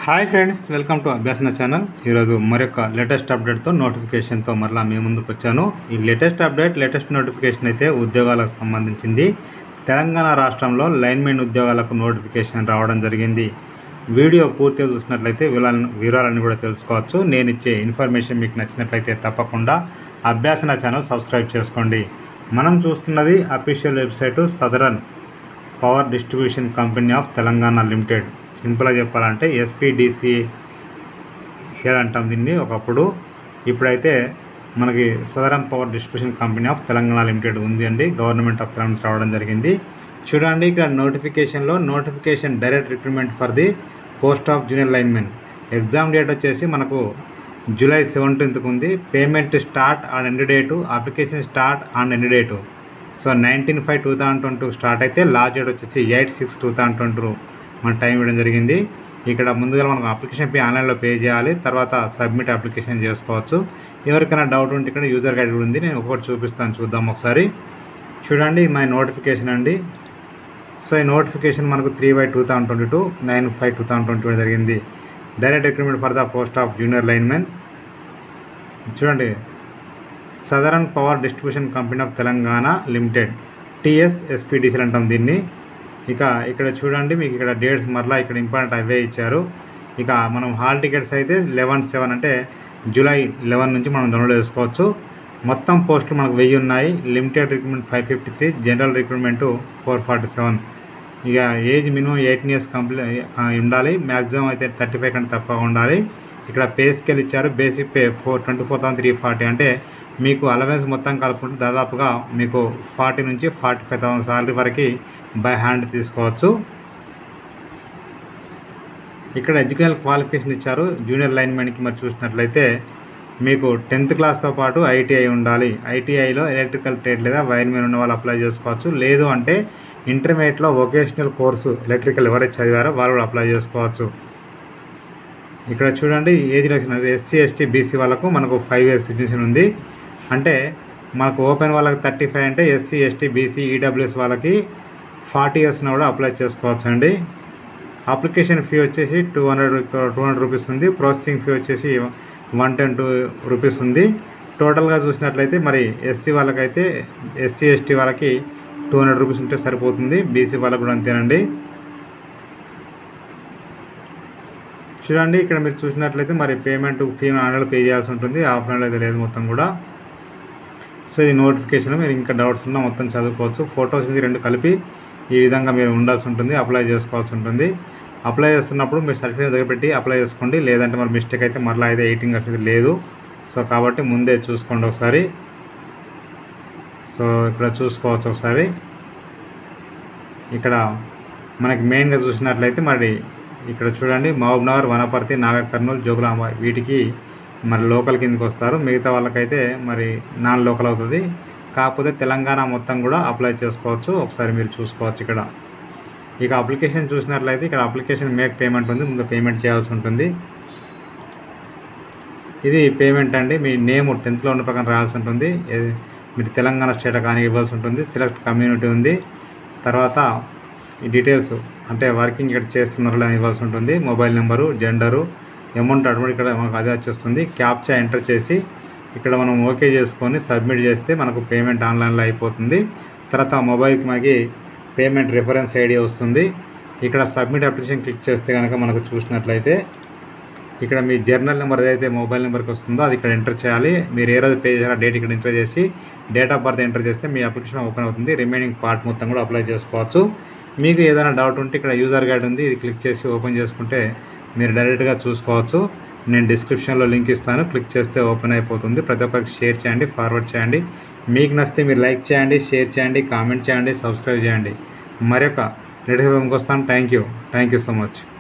hi friends welcome to Abhyasana channel ఈరోజు మరొక latest అప్డేట్తో నోటిఫికేషన్తో మరలా మీ ముందుకు వచ్చాను ఈ లేటెస్ట్ అప్డేట్ లేటెస్ట్ నోటిఫికేషన్ అయితే ఉద్యోగాలకు సంబంధించింది తెలంగాణ రాష్ట్రంలో లైన్మెన్ ఉద్యోగాలకు నోటిఫికేషన్ రావడం జరిగింది వీడియో పూర్తిగా చూసినట్లయితే వివరాలను వివరాలను కూడా తెలుసుకోవచ్చు నేను ఇచ్చే ఇన్ఫర్మేషన్ మీకు నచ్చినట్లయితే తప్పకుండా అభ్యాసన ఛానల్ సబ్స్క్రైబ్ చేసుకోండి మనం చూస్తున్నది official website southern power distribution company of Telangana limited సింపుల్గా చెప్పాలంటే ఎస్పీడిసి హెడ్ అంటాం దీన్ని ఒకప్పుడు ఇప్పుడైతే మనకి southern power distribution company of Telangana limited ఉంది అండి గవర్నమెంట్ ఆఫ్ తెలంగాణ నుంచి రావడం జరిగింది చూడండి ఇక్కడ నోటిఫికేషన్లో notification direct recruitment for the post of junior linemen exam date వచ్చేసి మనకు జూలై సెవెంటీన్త్కి ఉంది payment start and end date application start and end date so nineteen five two thousand twenty start అయితే లాస్ట్ డేట్ వచ్చేసి eight six two thousand twenty మన time ఇవ్వడం జరిగింది ఇక్కడ ముందుగా మనం అప్లికేషన్ పే ఆన్లైన్లో పే చేయాలి తర్వాత సబ్మిట్ అప్లికేషన్ చేసుకోవచ్చు ఎవరికైనా డౌట్ ఉంటే ఇక్కడ యూజర్ గైడ్ కూడా ఉంది నేను ఒకటి చూపిస్తాను చూద్దాం ఒకసారి చూడండి మై నోటిఫికేషన్ అండి సో ఈ నోటిఫికేషన్ మనకు three by two thousand twenty two nine five two thousand twenty జరిగింది direct recruitment for the post of junior linemen చూడండి southern power distribution company of Telangana limited TS ఎస్పీడీసీలు అంటాం దీన్ని ఇక ఇక్కడ చూడండి మీకు ఇక్కడ డేట్స్ మరలా ఇక్కడ ఇంపార్టెంట్ అవే ఇచ్చారు ఇక మనం హాల్ టికెట్స్ అయితే లెవెన్ సెవెన్ అంటే జూలై లెవెన్ నుంచి మనం డౌన్లోడ్ చేసుకోవచ్చు మొత్తం పోస్టులు మనకు వెయ్యి ఉన్నాయి limited recruitment five fifty three general recruitment four forty seven ఇక age minimum eighteen years complete ఉండాలి మ్యాక్సిమం అయితే థర్టీ ఫైవ్ కంటే తక్కువ ఉండాలి ఇక్కడ పే స్కేల్ ఇచ్చారు basic pay four twenty four thousand three forty అంటే మీకు అలవెన్స్ మొత్తం కలుపుకుంటే దాదాపుగా మీకు ఫార్టీ నుంచి ఫార్టీ ఫైవ్ థౌసండ్ సాలరీ వరకు బై హ్యాండ్ తీసుకోవచ్చు ఇక్కడ ఎడ్యుకేషనల్ క్వాలిఫికేషన్ ఇచ్చారు జూనియర్ లైన్మెన్కి మరి చూసినట్లయితే మీకు టెన్త్ క్లాస్తో పాటు ఐటీఐ ఉండాలి ఐటీఐలో ఎలక్ట్రికల్ ట్రేడ్ లేదా వైర్మెన్ ఉన్న వాళ్ళు అప్లై చేసుకోవచ్చు లేదు అంటే ఇంటర్మీడియట్లో వొకేషనల్ కోర్సు ఎలక్ట్రికల్ ఎవరైతే చదివారో వాళ్ళు కూడా అప్లై చేసుకోవచ్చు ఇక్కడ చూడండి age relaxation SC ST BC వాళ్ళకు మనకు ఫైవ్ ఇయర్స్ సిటిజన్ ఉంది అంటే మనకు ఓపెన్ వాళ్ళకి థర్టీ ఫైవ్ అంటే ఎస్సీ ఎస్టీ బీసీ ఈడబ్ల్యూఎస్ వాళ్ళకి ఫార్టీ ఇయర్స్ కూడా అప్లై చేసుకోవచ్చు అండి అప్లికేషన్ ఫీ వచ్చేసి two hundred two hundred rupees ఉంది ప్రాసెసింగ్ ఫీ వచ్చేసి వన్ టెన్ టూ రూపీస్ ఉంది టోటల్గా చూసినట్లయితే మరి ఎస్సీ వాళ్ళకైతే ఎస్సీ ఎస్టీ వాళ్ళకి టూ హండ్రెడ్ రూపీస్ ఉంటే సరిపోతుంది బీసీ వాళ్ళకు కూడా అంతేనండి చూడండి ఇక్కడ మీరు చూసినట్లయితే మరి పేమెంట్ ఫీ ఆన్లైన్లో పే చేయాల్సి ఉంటుంది ఆఫ్లైన్లో అయితే లేదు మొత్తం కూడా సో ఇది నోటిఫికేషన్ మీరు ఇంకా డౌట్స్ ఉన్నా మొత్తం చదువుకోవచ్చు ఫొటోస్ ఇది రెండు కలిపి ఈ విధంగా మీరు ఉండాల్సి ఉంటుంది అప్లై చేసుకోవాల్సి ఉంటుంది అప్లై చేస్తున్నప్పుడు మీరు సర్టిఫికేట్ దగ్గర పెట్టి అప్లై చేసుకోండి లేదంటే మరి మిస్టేక్ అయితే మరలా అయితే ఎయిటింగ్ అనేది లేదు సో కాబట్టి ముందే చూసుకోండి ఒకసారి సో ఇక్కడ చూసుకోవచ్చు ఒకసారి ఇక్కడ మనకి మెయిన్గా చూసినట్లయితే మరి ఇక్కడ చూడండి మహబూబ్నగర్ వనపర్తి నాగర్ కర్నూలు జోగులాంబ వీటికి మరి లోకల్ కిందకి వస్తారు మిగతా వాళ్ళకైతే మరి నాన్ లోకల్ అవుతుంది కాకపోతే తెలంగాణ మొత్తం కూడా అప్లై చేసుకోవచ్చు ఒకసారి మీరు చూసుకోవచ్చు ఇక్కడ ఇక అప్లికేషన్ చూసినట్లయితే ఇక్కడ అప్లికేషన్ మేక్ పేమెంట్ ఉంది ముందు పేమెంట్ చేయాల్సి ఉంటుంది ఇది పేమెంట్ అండి మీ నేమ్ టెన్త్లో ఉన్న ప్రకారం రాయాల్సి ఉంటుంది ఇది మీరు తెలంగాణ స్టేట్ కానీ ఇవ్వాల్సి ఉంటుంది సెలెక్ట్ కమ్యూనిటీ ఉంది తర్వాత ఈ డీటెయిల్స్ అంటే వర్కింగ్ ఇక్కడ చేస్తున్నారు లేదా ఇవ్వాల్సి ఉంటుంది మొబైల్ నెంబరు జెండరు అమౌంట్ అటువంటి ఇక్కడ మనకు అదే వచ్చేస్తుంది క్యాప్చా ఎంటర్ చేసి ఇక్కడ మనం ఓకే చేసుకొని సబ్మిట్ చేస్తే మనకు పేమెంట్ ఆన్లైన్లో అయిపోతుంది తర్వాత మొబైల్కి మనకి పేమెంట్ రిఫరెన్స్ ఐడి వస్తుంది ఇక్కడ సబ్మిట్ అప్లికేషన్ క్లిక్ చేస్తే కనుక మనకు చూసినట్లయితే ఇక్కడ మీ జర్నల్ నెంబర్ ఏదైతే మొబైల్ నెంబర్కి వస్తుందో అది ఇక్కడ ఎంటర్ చేయాలి మీరు ఏ రోజు పే చేయాలో డేట్ ఇక్కడ ఎంటర్ చేసి డేట్ ఆఫ్ బర్త్ ఎంటర్ చేస్తే మీ అప్లికేషన్ ఓపెన్ అవుతుంది రిమైనింగ్ పార్ట్ మొత్తం కూడా అప్లై చేసుకోవచ్చు మీకు ఏదైనా డౌట్ ఉంటే ఇక్కడ యూజర్ గైడ్ ఉంది ఇది క్లిక్ చేసి ఓపెన్ చేసుకుంటే మీరు డైరెక్ట్గా చూసుకోవచ్చు నేను డిస్క్రిప్షన్లో లింక్ ఇస్తాను క్లిక్ చేస్తే ఓపెన్ అయిపోతుంది ప్రతి ఒక్కరికి షేర్ చేయండి ఫార్వర్డ్ చేయండి మీకు నచ్చితే మీరు లైక్ చేయండి షేర్ చేయండి కామెంట్ చేయండి సబ్స్క్రైబ్ చేయండి మరొక లేటెస్ట్ వస్తాను thank you thank you so much